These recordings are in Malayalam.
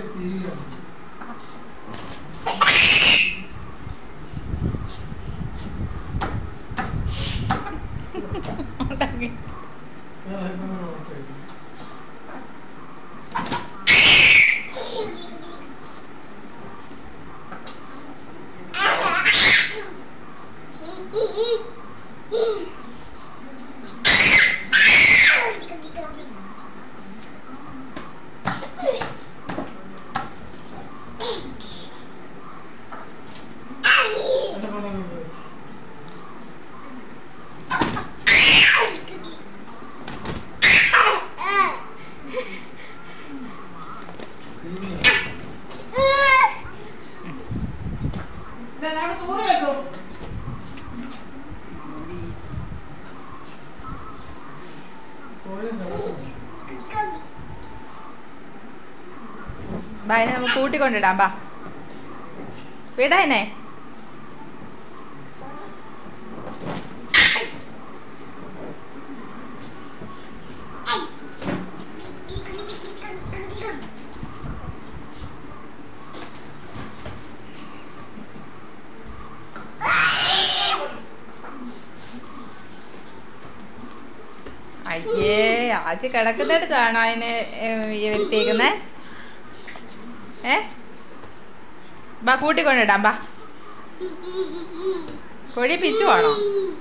ഉണ്ടാക്കി. ബാ അതിനെ നമുക്ക് കൂട്ടിക്കൊണ്ടിടാം ബാ വിടാനെ അയ്യേ ആച്ചി കിടക്കുന്നിടത്താണോ അതിന് വരുത്തിയേക്കുന്നേ ഏ ബാ കൂട്ടിക്കൊണ്ടിടാം ബാ കൊടി പിച്ചു വേണോ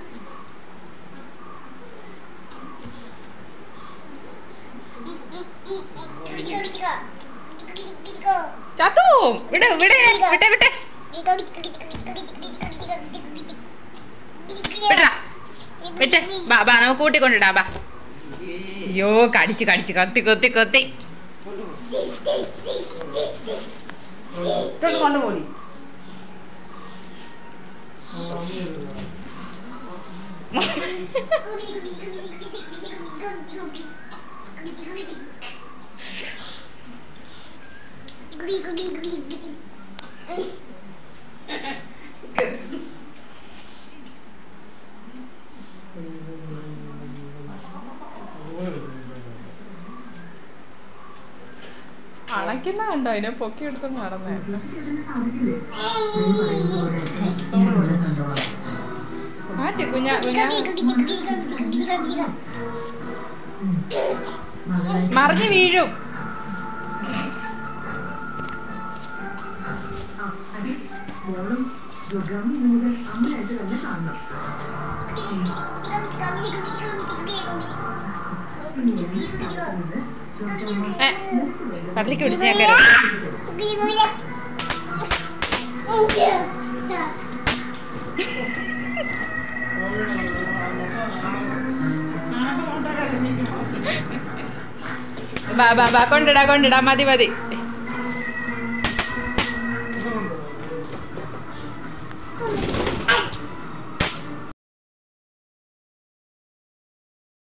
ചത്തു വിട് വിട് വിട്ടെ വിട്ടെ വിടടാ വിട്ടെ ബാ ബാ നമുക്ക് കൂട്ടിക്കൊണ്ടിടാം ബാ അയ്യോ കടിച്ച് കടിച്ച് കൊത്തി കൊത്തി കൊത്തി ഇട്ടോണ്ട് കൊണ്ടുപോടി അണയ്ക്കുന്ന കണ്ടോ അതിനെ പൊക്കി എടുത്തോണ്ട് നടന്നേ മാറ്റി കുഞ്ഞാ കുഞ്ഞാ മറിഞ്ഞു വീഴും ഏ, പള്ളിക്ക് പിടിച്ചേക്കരുത് ബാ ബാ ബാ കൊണ്ടിടാ കൊണ്ടിടാ മതി മതി